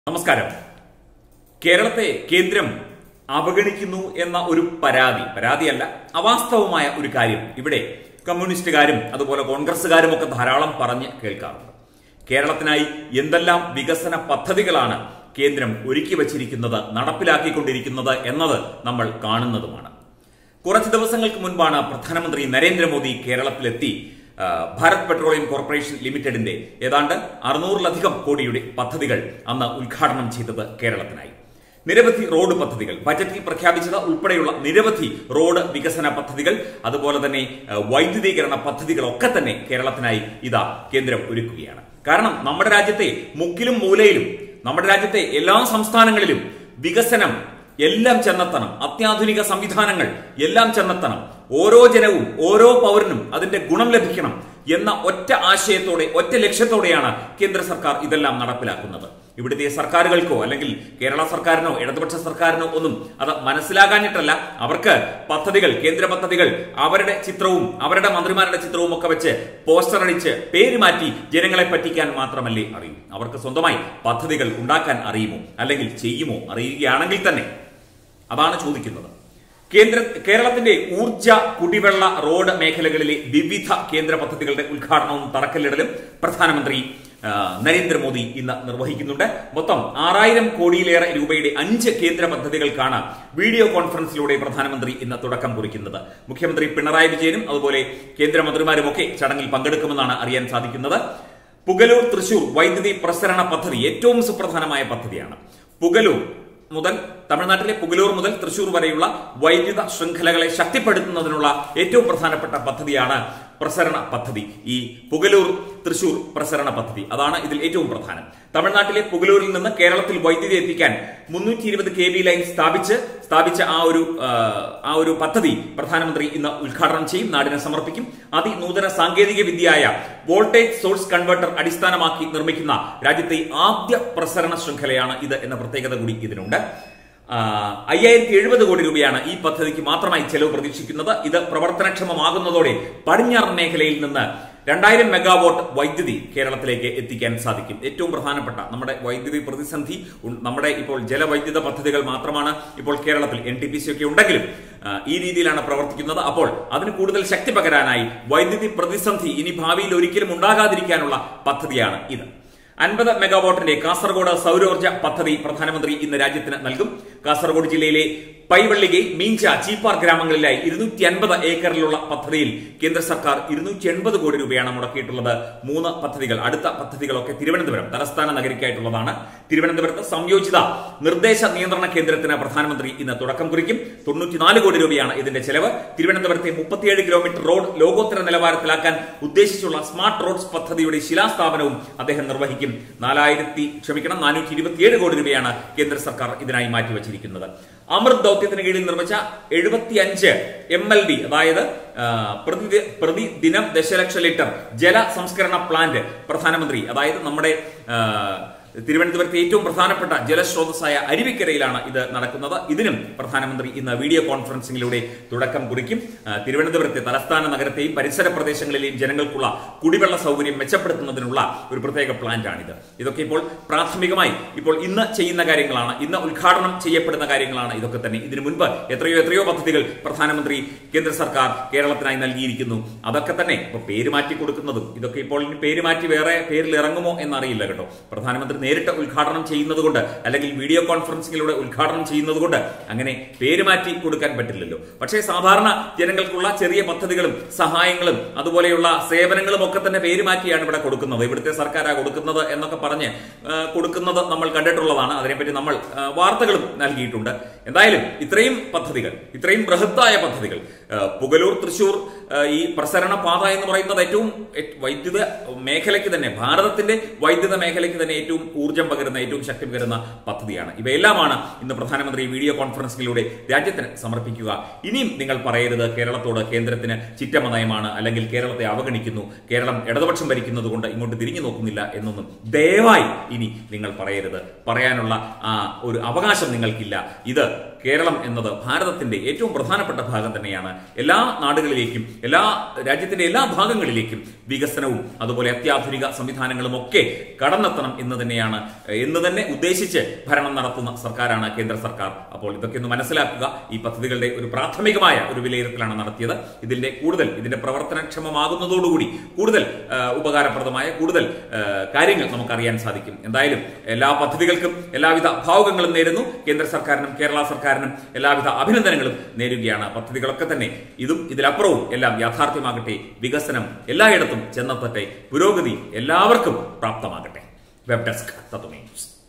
നമസ്കാരം കേരളത്തെ കേന്ദ്രം അവഗണിക്കുന്നു എന്ന ഒരു പരാതി പരാതിയല്ല അവാസ്തവമായ ഒരു കാര്യം ഇവിടെ കമ്മ്യൂണിസ്റ്റുകാരും അതുപോലെ കോൺഗ്രസുകാരും ഒക്കെ ധാരാളം പറഞ്ഞ് കേൾക്കാറുണ്ട് കേരളത്തിനായി എന്തെല്ലാം വികസന പദ്ധതികളാണ് കേന്ദ്രം ഒരുക്കി വച്ചിരിക്കുന്നത് നടപ്പിലാക്കിക്കൊണ്ടിരിക്കുന്നത് എന്നത് നമ്മൾ കാണുന്നതുമാണ് കുറച്ച് ദിവസങ്ങൾക്ക് മുൻപാണ് പ്രധാനമന്ത്രി നരേന്ദ്രമോദി കേരളത്തിലെത്തി ആ, ഭാരത് പെട്രോളിയം കോർപ്പറേഷൻ ലിമിറ്റഡിന്റെ ഏതാണ്ട് അറുന്നൂറിലധികം കോടിയുടെ പദ്ധതികൾ അന്ന് ഉദ്ഘാടനം ചെയ്തത് കേരളത്തിനായി നിരവധി റോഡ് പദ്ധതികൾ ബജറ്റിൽ പ്രഖ്യാപിച്ചത് ഉൾപ്പെടെയുള്ള നിരവധി റോഡ് വികസന പദ്ധതികൾ അതുപോലെ തന്നെ ആ, വൈദ്യുതീകരണ പദ്ധതികളൊക്കെ തന്നെ കേരളത്തിനായി ഇതാ കേന്ദ്രം ഒരുക്കുകയാണ് കാരണം നമ്മുടെ രാജ്യത്തെ മുക്കിലും മൂലയിലും നമ്മുടെ രാജ്യത്തെ എല്ലാ സംസ്ഥാനങ്ങളിലും വികസനം എല്ലാം ചെന്നെത്തണം അത്യാധുനിക സംവിധാനങ്ങൾ എല്ലാം ചെന്നെത്തണം ഓരോ ജനവും ഓരോ പൗരനും അതിന്റെ ഗുണം ലഭിക്കണം എന്ന ഒറ്റ ആശയത്തോടെ ഒറ്റ ലക്ഷ്യത്തോടെയാണ് കേന്ദ്ര സർക്കാർ ഇതെല്ലാം നടപ്പിലാക്കുന്നത് ഇവിടുത്തെ സർക്കാരുകൾക്കോ അല്ലെങ്കിൽ കേരള സർക്കാരിനോ ഇടതുപക്ഷ സർക്കാരിനോ ഒന്നും അത് മനസ്സിലാകാഞ്ഞിട്ടല്ല അവർക്ക് പദ്ധതികൾ കേന്ദ്ര പദ്ധതികൾ അവരുടെ ചിത്രവും അവരുടെ മന്ത്രിമാരുടെ ചിത്രവും ഒക്കെ വെച്ച് പോസ്റ്റർ അടിച്ച് പേര് മാറ്റി ജനങ്ങളെ പറ്റിക്കാൻ മാത്രമല്ലേ അറിയൂ അവർക്ക് സ്വന്തമായി പദ്ധതികൾ ഉണ്ടാക്കാൻ അറിയുമോ അല്ലെങ്കിൽ ചെയ്യുമോ അറിയുകയാണെങ്കിൽ തന്നെ അതാണ് ചോദിക്കുന്നത് കേന്ദ്ര കേരളത്തിന്റെ ഊർജ കുടിവെള്ള റോഡ് മേഖലകളിലെ വിവിധ കേന്ദ്ര പദ്ധതികളുടെ ഉദ്ഘാടനവും തറക്കല്ലിടലും പ്രധാനമന്ത്രി ആ, നരേന്ദ്രമോദി ഇന്ന് നിർവഹിക്കുന്നുണ്ട് മൊത്തം ആറായിരം കോടിയിലേറെ രൂപയുടെ അഞ്ച് കേന്ദ്ര പദ്ധതികൾക്കാണ് വീഡിയോ കോൺഫറൻസിലൂടെ പ്രധാനമന്ത്രി ഇന്ന് തുടക്കം കുറിക്കുന്നത് മുഖ്യമന്ത്രി പിണറായി വിജയനും അതുപോലെ കേന്ദ്രമന്ത്രിമാരുമൊക്കെ ചടങ്ങിൽ പങ്കെടുക്കുമെന്നാണ് അറിയാൻ സാധിക്കുന്നത് പുഗലൂർ തൃശൂർ വൈദ്യുതി പ്രസരണ പദ്ധതി ഏറ്റവും സുപ്രധാനമായ പദ്ധതിയാണ് പുഗലൂർ മുതൽ തമിഴ്നാട്ടിലെ പുഗലൂർ മുതൽ തൃശൂർ വരെയുള്ള വൈദ്യുത ശൃംഖലകളെ ശക്തിപ്പെടുത്തുന്നതിനുള്ള ഏറ്റവും പ്രധാനപ്പെട്ട പദ്ധതിയാണ് പ്രസരണ പദ്ധതി ഈ പുഗലൂർ തൃശൂർ പ്രസരണ പദ്ധതി അതാണ് ഇതിൽ ഏറ്റവും പ്രധാനം തമിഴ്നാട്ടിലെ പുഗലൂരിൽ നിന്ന് കേരളത്തിൽ വൈദ്യുതി എത്തിക്കാൻ മുന്നൂറ്റി ഇരുപത് കെ വി ലൈൻ സ്ഥാപിച്ച് സ്ഥാപിച്ച ആ ഒരു ആ, ആ ഒരു പദ്ധതി പ്രധാനമന്ത്രി ഇന്ന് ഉദ്ഘാടനം ചെയ്യും നാടിന് സമർപ്പിക്കും അതിനൂതന സാങ്കേതിക വിദ്യയായ വോൾട്ടേജ് സോഴ്സ് കൺവെർട്ടർ അടിസ്ഥാനമാക്കി നിർമ്മിക്കുന്ന രാജ്യത്തെ ആദ്യ പ്രസരണ ശൃംഖലയാണ് ഇത് എന്ന പ്രത്യേകത കൂടി ഇതിനുണ്ട് അയ്യായിരത്തി എഴുപത് കോടി രൂപയാണ് ഈ പദ്ധതിക്ക് മാത്രമായി ചെലവ് പ്രതീക്ഷിക്കുന്നത് ഇത് പ്രവർത്തനക്ഷമമാകുന്നതോടെ പടിഞ്ഞാറൻ മേഖലയിൽ നിന്ന് രണ്ടായിരം മെഗാവാട്ട് വൈദ്യുതി കേരളത്തിലേക്ക് എത്തിക്കാൻ സാധിക്കും ഏറ്റവും പ്രധാനപ്പെട്ട നമ്മുടെ വൈദ്യുതി പ്രതിസന്ധി ഉൺ- നമ്മുടെ ഇപ്പോൾ ജലവൈദ്യുത പദ്ധതികൾ മാത്രമാണ് ഇപ്പോൾ കേരളത്തിൽ എൻ ടി പി സി ഒക്കെ ഉണ്ടെങ്കിലും ആ, ഈ രീതിയിലാണ് പ്രവർത്തിക്കുന്നത് അപ്പോൾ അതിന് കൂടുതൽ ശക്തി പകരാനായി വൈദ്യുതി പ്രതിസന്ധി ഇനി ഭാവിയിൽ ഒരിക്കലും ഉണ്ടാകാതിരിക്കാനുള്ള പദ്ധതിയാണ് ഇത് അൻപത് മെഗാവാട്ടിന്റെ കാസർഗോഡ് സൗരോർജ്ജ പദ്ധതി പ്രധാനമന്ത്രി ഇന്ന് രാജ്യത്തിന് നൽകും കാസർഗോഡ് ജില്ലയിലെ പൈവള്ളികെ മീഞ്ച ചീപ്പാർ ഗ്രാമങ്ങളിലായി ഇരുന്നൂറ്റി അൻപത് ഏക്കറിലുള്ള പദ്ധതിയിൽ കേന്ദ്ര സർക്കാർ ഇരുന്നൂറ്റി എൺപത് കോടി രൂപയാണ് മുടക്കിയിട്ടുള്ളത് മൂന്ന് പദ്ധതികൾ അടുത്ത പദ്ധതികളൊക്കെ തിരുവനന്തപുരം തലസ്ഥാന നഗരിക്കായിട്ടുള്ളതാണ് തിരുവനന്തപുരത്ത് സംയോജിത നിർദ്ദേശ നിയന്ത്രണ കേന്ദ്രത്തിന് പ്രധാനമന്ത്രി ഇന്ന് തുടക്കം കുറിക്കും തൊണ്ണൂറ്റിനാല് കോടി രൂപയാണ് ഇതിന്റെ ചെലവ് തിരുവനന്തപുരത്തെ മുപ്പത്തിയേഴ് കിലോമീറ്റർ റോഡ് ലോകോത്തര നിലവാരത്തിലാക്കാൻ ഉദ്ദേശിച്ചുള്ള സ്മാർട്ട് റോഡ്സ് പദ്ധതിയുടെ ശിലാസ്ഥാപനവും അദ്ദേഹം നിർവഹിക്കും നാലായിരത്തി ക്ഷമിക്കണം നാനൂറ്റി ഇരുപത്തിയേഴ് കോടി രൂപയാണ് കേന്ദ്ര സർക്കാർ ഇതിനായി മാറ്റിവച്ചിരിക്കുന്നത് അമൃത് ദൌത്യത്തിന് കീഴിൽ നിർമ്മിച്ച എഴുപത്തിയഞ്ച് എം എൽ ഡി അതായത് ആ, പ്രതി പ്രതിദിനം ദശലക്ഷം ലിറ്റർ ജല സംസ്കരണ പ്ലാന്റ് പ്രധാനമന്ത്രി അതായത് നമ്മുടെ ആ, തിരുവനന്തപുരത്തെ ഏറ്റവും പ്രധാനപ്പെട്ട ജലസ്രോതസ്സായ അരുവിക്കരയിലാണ് ഇത് നടക്കുന്നത് ഇതിനും പ്രധാനമന്ത്രി ഇന്ന് വീഡിയോ കോൺഫറൻസിംഗിലൂടെ തുടക്കം കുറിക്കും ആ, തിരുവനന്തപുരത്തെ തലസ്ഥാന നഗരത്തെയും പരിസര പ്രദേശങ്ങളിലെയും ജനങ്ങൾക്കുള്ള കുടിവെള്ള സൗകര്യം മെച്ചപ്പെടുത്തുന്നതിനുള്ള ഒരു പ്രത്യേക പ്ലാന്റാണിത് ഇതൊക്കെ ഇപ്പോൾ പ്രാഥമികമായി ഇപ്പോൾ ഇന്ന് ചെയ്യുന്ന കാര്യങ്ങളാണ് ഇന്ന് ഉദ്ഘാടനം ചെയ്യപ്പെടുന്ന കാര്യങ്ങളാണ് ഇതൊക്കെ തന്നെ ഇതിനു മുൻപ് എത്രയോ എത്രയോ പദ്ധതികൾ പ്രധാനമന്ത്രി കേന്ദ്ര സർക്കാർ കേരളത്തിനായി നൽകിയിരിക്കുന്നു അതൊക്കെ തന്നെ ഇപ്പൊ പേര് മാറ്റി കൊടുക്കുന്നതും ഇതൊക്കെ ഇപ്പോൾ ഇനി പേര് മാറ്റി വേറെ പേരിൽ ഇറങ്ങുമോ എന്നറിയില്ല കേട്ടോ പ്രധാനമന്ത്രി നേരിട്ട് ഉദ്ഘാടനം ചെയ്യുന്നത് കൊണ്ട് അല്ലെങ്കിൽ വീഡിയോ കോൺഫറൻസിങ്ങിലൂടെ ഉദ്ഘാടനം ചെയ്യുന്നത് കൊണ്ട് അങ്ങനെ പേര് മാറ്റി കൊടുക്കാൻ പറ്റില്ലല്ലോ പക്ഷേ സാധാരണ ജനങ്ങൾക്കുള്ള ചെറിയ പദ്ധതികളും സഹായങ്ങളും അതുപോലെയുള്ള സേവനങ്ങളും ഒക്കെ തന്നെ പേര് മാറ്റിയാണ് ഇവിടെ കൊടുക്കുന്നത് ഇവിടുത്തെ സർക്കാരാ കൊടുക്കുന്നത് എന്നൊക്കെ പറഞ്ഞ് ആ, കൊടുക്കുന്നത് നമ്മൾ കണ്ടിട്ടുള്ളതാണ് അതിനെപ്പറ്റി നമ്മൾ ആ, വാർത്തകളും നൽകിയിട്ടുണ്ട് എന്തായാലും ഇത്രയും പദ്ധതികൾ ഇത്രയും ബൃഹത്തായ പദ്ധതികൾ ആ, പുഗലൂർ തൃശൂർ ആ, ഈ പ്രസരണ പാത എന്ന് പറയുന്നത് ഏറ്റവും എ- വൈദ്യുത മേഖലയ്ക്ക് തന്നെ ഭാരതത്തിന്റെ വൈദ്യുത മേഖലയ്ക്ക് തന്നെ ഏറ്റവും ഊർജ്ജം പകരുന്ന ഏറ്റവും ശക്തി പകരുന്ന പദ്ധതിയാണ് ഇവയെല്ലാമാണ് ഇന്ന് പ്രധാനമന്ത്രി വീഡിയോ കോൺഫറൻസിലൂടെ രാജ്യത്തിന് സമർപ്പിക്കുക ഇനിയും നിങ്ങൾ പറയരുത് കേരളത്തോട് കേന്ദ്രത്തിന് ചിറ്റമ നയമാണ് അല്ലെങ്കിൽ കേരളത്തെ അവഗണിക്കുന്നു കേരളം ഇടതുപക്ഷം ഭരിക്കുന്നത് കൊണ്ട് ഇങ്ങോട്ട് തിരിഞ്ഞു നോക്കുന്നില്ല എന്നൊന്നും ദയവായി ഇനി നിങ്ങൾ പറയരുത് പറയാനുള്ള ആ ഒരു അവകാശം നിങ്ങൾക്കില്ല ഇത് കേരളം എന്നത് ഭാരതത്തിന്റെ ഏറ്റവും പ്രധാനപ്പെട്ട ഭാഗം തന്നെയാണ് എല്ലാ നാടുകളിലേക്കും എല്ലാ രാജ്യത്തിന്റെ എല്ലാ ഭാഗങ്ങളിലേക്കും വികസനവും അതുപോലെ അത്യാധുനിക സംവിധാനങ്ങളും ഒക്കെ കടന്നെത്തണം എന്ന് തന്നെയാണ് തന്നെയാണ് എന്ന് തന്നെ ഉദ്ദേശിച്ച് ഭരണം നടത്തുന്ന സർക്കാരാണ് കേന്ദ്ര സർക്കാർ അപ്പോൾ ഇതൊക്കെ ഒന്ന് മനസ്സിലാക്കുക ഈ പദ്ധതികളുടെ ഒരു പ്രാഥമികമായ ഒരു വിലയിരുത്തലാണ് നടത്തിയത് ഇതിന്റെ കൂടുതൽ ഇതിന്റെ പ്രവർത്തനക്ഷമമാകുന്നതോടുകൂടി കൂടുതൽ ആ, ഉപകാരപ്രദമായ കൂടുതൽ ആ, കാര്യങ്ങൾ നമുക്കറിയാൻ സാധിക്കും എന്തായാലും എല്ലാ പദ്ധതികൾക്കും എല്ലാവിധ ഭാവുകങ്ങളും നേരുന്നു കേന്ദ്ര സർക്കാരിനും കേരള സർക്കാരിനും എല്ലാവിധ അഭിനന്ദനങ്ങളും നേരുകയാണ് പദ്ധതികളൊക്കെ തന്നെ ഇതും ഇതിലപ്പുറവും എല്ലാം യാഥാർത്ഥ്യമാകട്ടെ വികസനം എല്ലായിടത്തും ചെന്നെത്തട്ടെ പുരോഗതി എല്ലാവർക്കും പ്രാപ്തമാകട്ടെ വെബ് ഡെസ്ക് തത്വമേ ന്യൂസ്